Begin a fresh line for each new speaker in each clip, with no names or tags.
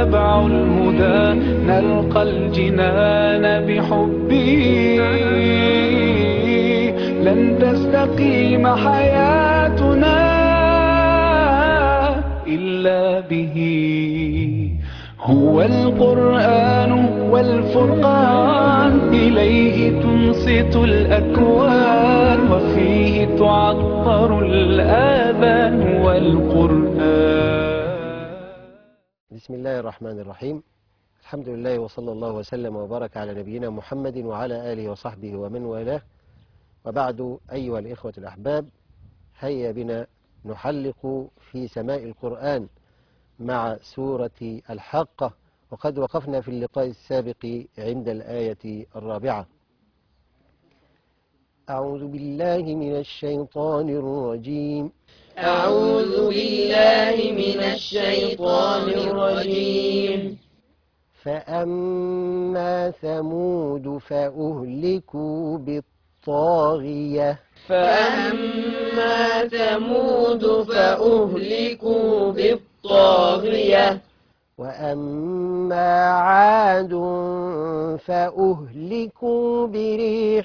نتبع الهدى نلقى الجنان بحبه لن تستقيم حياتنا إلا به هو القرآن والفرقان إليه تنصت الأكوان وفيه تعطر الآذان والقرآن
بسم الله الرحمن الرحيم الحمد لله وصلى الله وسلم وبارك على نبينا محمد وعلى آله وصحبه ومن والاه وبعد أيها الإخوة الأحباب هيا بنا نحلق في سماء القرآن مع سورة الحاقة وقد وقفنا في اللقاء السابق عند الآية الرابعة أعوذ بالله من الشيطان الرجيم
أعوذ بالله من الشيطان الرجيم
فأما ثمود فأهلكوا بالطاغية
فأما ثمود فأهلكوا بالطاغية
وأما عاد فأهلكوا بريح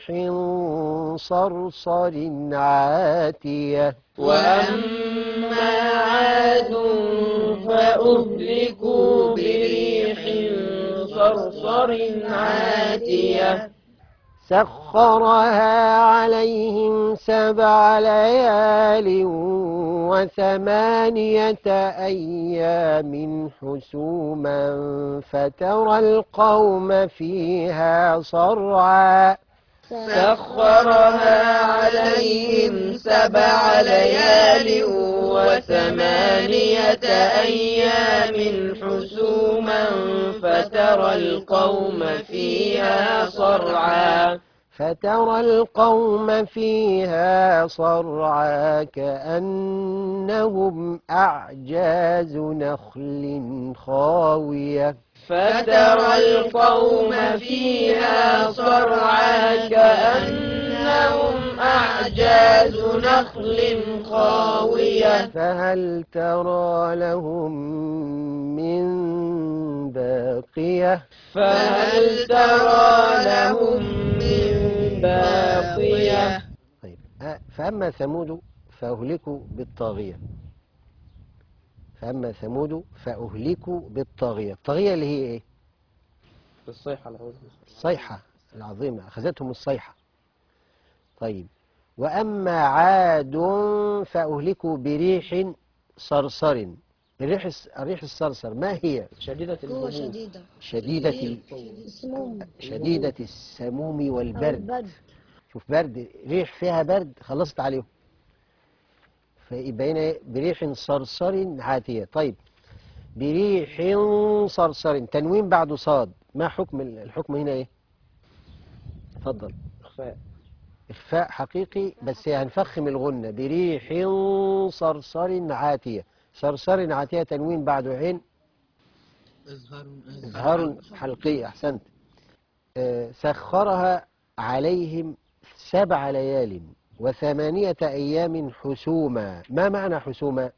صرصر عاتية
وأما عاد فأهلكوا بريح صرصر عاتية
سخرها عليهم سبع ليال وثمانية أيام حسوما فترى القوم فيها صرعا
سخرها عليهم سبع ليال وثمانية أيام حسوما فترى القوم فيها صرعا
فترى القوم فيها صرعا كأنهم أعجاز نخل خاوية
فترى القوم فيها صرعا كأنهم أعجاز نخل خاوية
فهل ترى لهم من باقية
فهل ترى لهم من باقية
طيب آه، فأما ثمود فأهلكوا بالطاغية فأما ثمود فأهلكوا بالطاغية الطاغية اللي هي إيه
الصيحة العظمى
الصيحة العظيمة أخذتهم الصيحة طيب وأما عاد فأهلكوا بريح صرصر الريح الس- الريح الصرصر ما هي
شديدة
قوة
الهبوط
شديدة
شديدة ال-
سموم
شديدة السموم
أو
والبرد
البرد
شوف برد ريح فيها برد خلصت عليهم فيبقى هنا بريح صرصر عاتية طيب بريح صرصر تنوين بعد صاد ما حكم ال- الحكم هنا ايه اتفضل
إخفاء
إخفاء حقيقي بس هنفخم الغنة بريح صرصر عاتية صرصر عاتية تنوين بعد عين إظهار حلقي أحسنت آه، سخرها عليهم سبع ليال وثمانية أيام حسوما ما معنى حسوما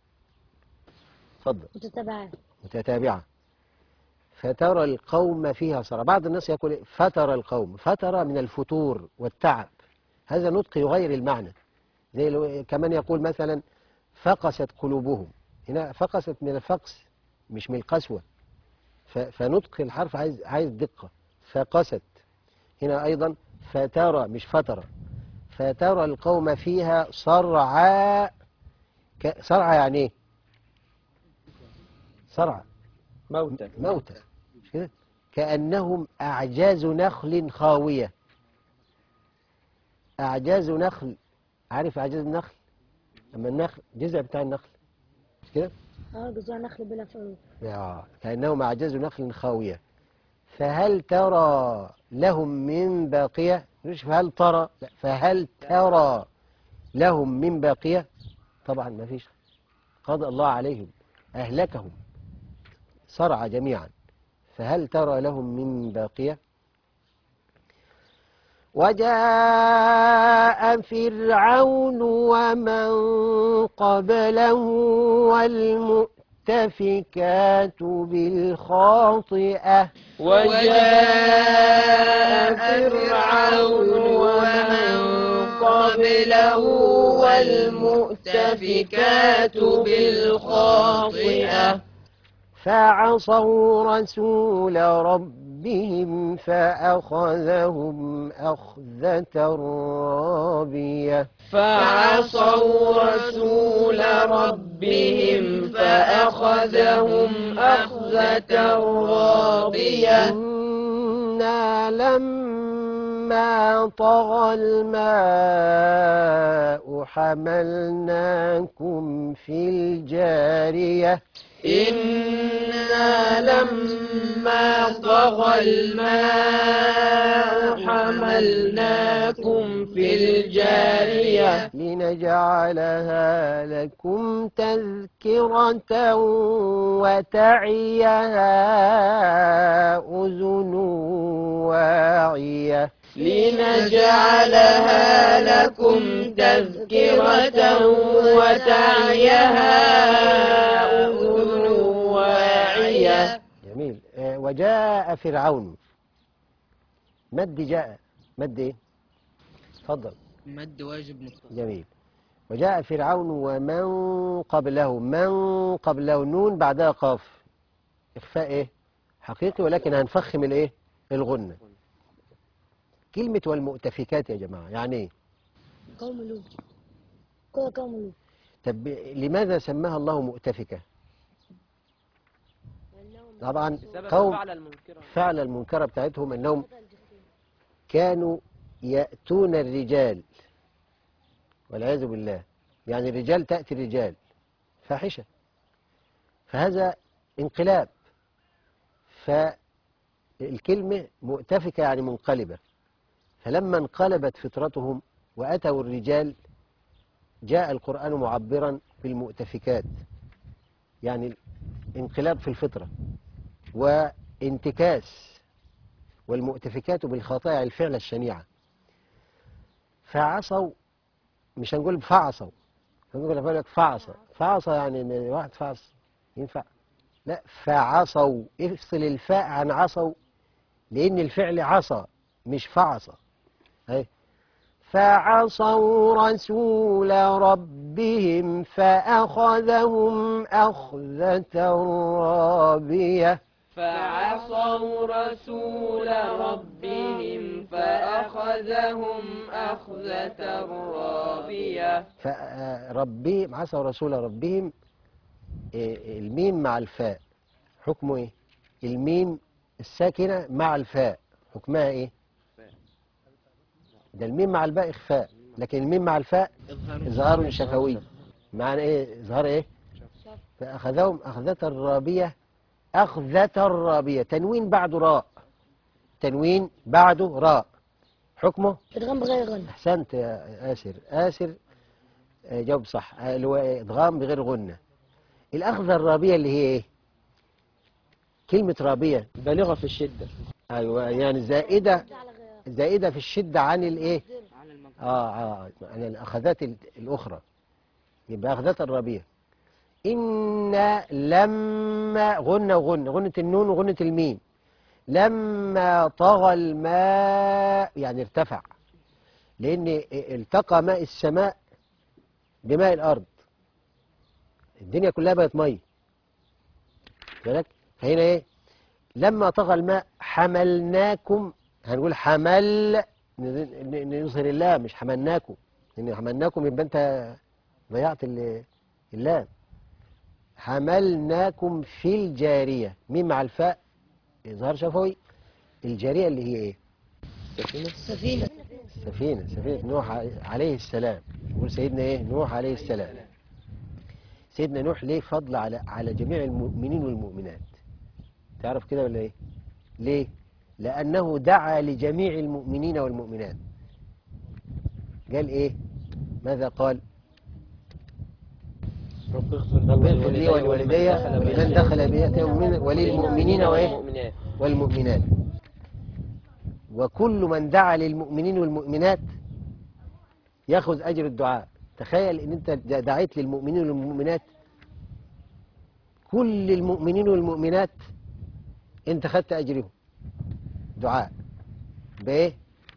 تفضل
متتابعات
متتابعة فترى القوم فيها صرع بعض الناس يقول إيه؟ فترى القوم فترى من الفتور والتعب هذا نطق يغير المعنى زي لو كمان يقول مثلا فقست قلوبهم هنا فقست من الفقس مش من القسوة ف- فنطق الحرف عايز عايز دقة فقست هنا أيضا فترى مش فترى فترى القوم فيها صرعا ك- صرعا يعني ايه صرعا
موتى
موتى مش كده كأنهم أعجاز نخل خاوية أعجاز نخل عارف أعجاز النخل أما النخل جذع بتاع النخل مش كده
اه جذوع نخل بلا فروع
يا كأنهم أعجاز نخل خاوية فهل ترى لهم من باقية مش فهل ترى لا فهل ترى لهم من باقية طبعا ما فيش قضى الله عليهم أهلكهم صرع جميعا فهل ترى لهم من باقية وجاء فرعون ومن قبله والمؤتفكات بالخاطئة
وجاء فرعون ومن قبله والمؤتفكات بالخاطئة
فعصوا رسول ربهم فأخذهم أخذة رابية
فعصوا رسول ربهم فأخذهم أخذة رابية
إنا لما طغى الماء حملناكم في الجارية
إنا لما طغى الماء حملناكم في الجارية
لنجعلها لكم تذكرة وتعيها أذن واعية
لنجعلها لكم تذكرة وتعيها أذن واعية
جميل آه، وجاء فرعون مد جاء مد ايه اتفضل
مد واجب متصل
جميل وجاء فرعون ومن قبله من قبله نون بعدها قاف إخفاء إيه حقيقي ولكن هنفخم الإيه الغنة كلمة والمؤتفكات يا جماعة يعني إيه
قوم لوط كل قوم لوط
طب لماذا سماها الله مؤتفكة طبعا
بسبب
قوم
الفعل المنكرة
فعل المنكرة بتاعتهم أنهم كانوا يأتون الرجال والعياذ بالله يعني الرجال تأتي الرجال فاحشة فهذا انقلاب فالكلمة مؤتفكة يعني منقلبة فلما انقلبت فطرتهم وأتوا الرجال جاء القرآن معبرا بالمؤتفكات يعني انقلاب في الفطرة وانتكاس والمؤتفكات بالخطايا الفعل الشنيعة فعصوا مش هنقول فعصوا هنقول أقول لك فعصى فعصى يعني ان واحد فعص ينفع لا فعصوا افصل الفاء عن عصوا لان الفعل عصى مش فعصى اهي فعصوا رسول ربهم فأخذهم أخذة رابية
فعصوا رسول ربهم فأخذهم أخذة رابية
فربهم عصوا رسول ربهم إيه، الميم مع الفاء حكمه ايه الميم الساكنة مع الفاء حكمها ايه ده الميم مع الباء اخفاء لكن الميم مع الفاء اظهار شفوي معنى ايه اظهار ايه فاخذهم اخذة الرابية اخذة الرابية تنوين بعده راء تنوين بعده راء حكمه
ادغام بغير غنى
احسنت يا آسر آسر آه، جاوب صح آه، اللي هو إيه؟ ادغام بغير غنة الأخذة الرابية اللي هي ايه كلمة رابية
بالغة في الشدة
ايوه يعني زائدة
على غير
زائدة في الشدة عن الايه
على المجهول
اه اه عن الاخذات ال- الاخرى يبقى اخذات الرابية إن لما غنة وغنة غنة النون وغنة الميم لما طغى الماء يعني ارتفع لأن التقى ماء السماء بماء الأرض الدنيا كلها بقت مية بالك فهنا ايه لما طغى الماء حملناكم هنقول حمل ن- ن- نظهر الله مش حملناكم لان حملناكم يبقى انت ضيعت ال- اللام حملناكم في الجارية مين مع الفاء إظهار شفوي الجارية اللي هي ايه
سفينة
سفينة
سفينة سفينة نوح ع- عليه السلام يقول سيدنا ايه نوح عليه السلام سيدنا نوح ليه فضل على على جميع المؤمنين والمؤمنات تعرف كده ولا ايه ليه لأنه دعا لجميع المؤمنين والمؤمنات قال ايه ماذا قال
رب اغفر
رب اغفر لي ولوالدي ولمن دخل بيتي ومن- وللمؤمنين وايه
والمؤمنات
والمؤمنات وكل من دعا للمؤمنين والمؤمنات ياخذ اجر الدعاء تخيل ان انت دعيت للمؤمنين والمؤمنات كل المؤمنين والمؤمنات انت خدت اجرهم دعاء بايه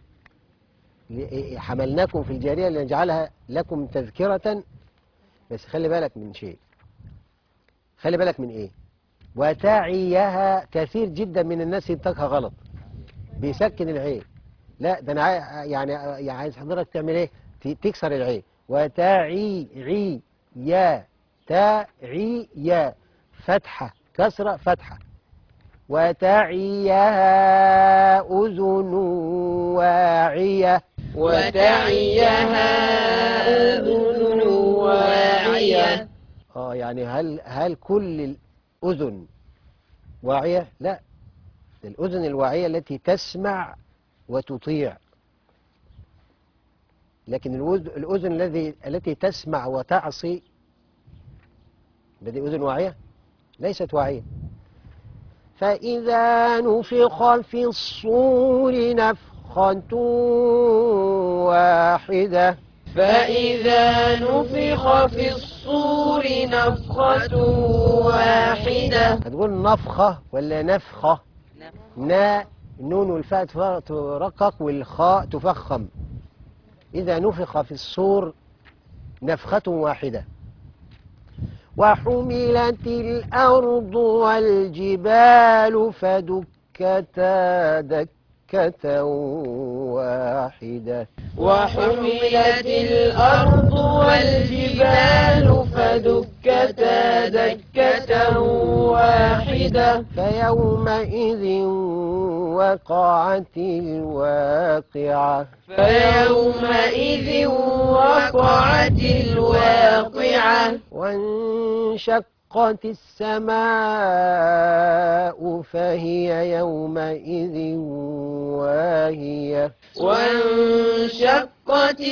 ل- حملناكم في الجاريه لنجعلها لكم تذكره بس خلي بالك من شيء خلي بالك من ايه وتعيها كثير جدا من الناس ينطقها غلط بيسكن العين لا ده انا عاي- يعني يعني عايز حضرتك تعمل ايه ت- تكسر العين وتعي عي يا تعي يا فتحة كسرة فتحة وتعيها أذن واعية
وتعيها أذن واعية
اه يعني هل هل كل الأذن واعية؟ لا الأذن الواعية التي تسمع وتطيع لكن الوز- الأذن الذي التي تسمع وتعصي بدي أذن واعية؟ ليست واعية فإذا نفخ في الصور نفخة واحدة
فإذا نفخ في الصور نفخة واحدة
هتقول نفخة ولا نفخة نا النون والفاء تف- ترقق والخاء تفخم إذا نفخ في الصور نفخة واحدة وحملت الأرض والجبال فدكتا دكة واحدة
وحملت الأرض والجبال فدكتا دكة واحدة
فيومئذ وقعت الواقعة
فيومئذ وقعت الواقعة
وانشقت السماء فهي يومئذ واهية
وانشقت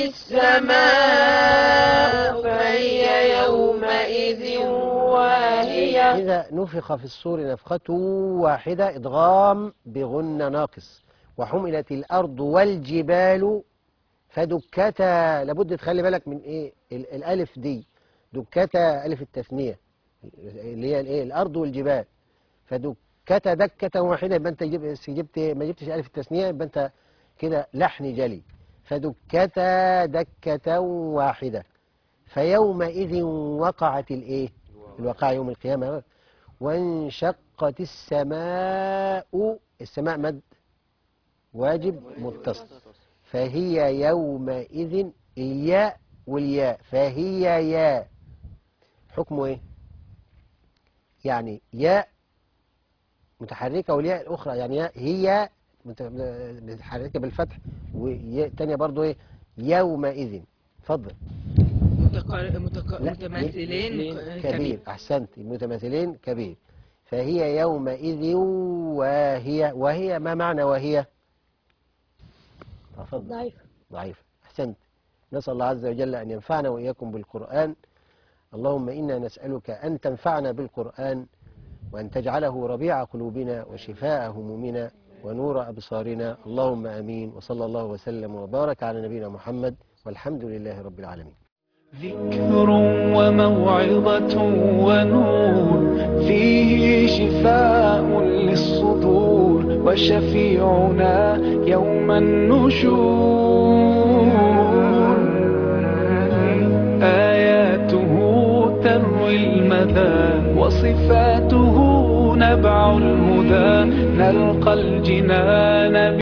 السماء فهي يومئذ واهية
إذا نفخ في الصور نفخة واحدة إدغام بغن ناقص وحملت الأرض والجبال فدكتا لابد تخلي بالك من إيه ال- الألف دي دكتا ألف التثنية اللي هي الإيه الأرض والجبال فدكتا دكة واحدة يبقى أنت جب- جبت ما جبتش ألف التثنية يبقى أنت كده لحن جلي فدكتا دكة واحدة فيومئذ وقعت الإيه الواقع يوم القيامة وانشقت السماء السماء مد واجب متصل فهي يومئذ الياء والياء فهي ياء حكمه ايه يعني ياء متحركة والياء الأخرى يعني ياء هي مت- متحركة بالفتح وياء تانية برضو ايه يومئذ اتفضل
متقار... متق...
لا،
متماثلين
كبير أحسنت المتماثلين كبير فهي يومئذ وهي وهي ما معنى وهي تفضل
ضعيف
ضعيف أحسنت نسأل الله عز وجل أن ينفعنا وإياكم بالقرآن اللهم إنا نسألك أن تنفعنا بالقرآن وأن تجعله ربيع قلوبنا وشفاء همومنا ونور أبصارنا اللهم أمين وصلى الله وسلم وبارك على نبينا محمد والحمد لله رب العالمين
ذكر وموعظة ونور فيه شفاء للصدور وشفيعنا يوم النشور آياته تروي المدى وصفاته نبع الهدى نلقى الجنان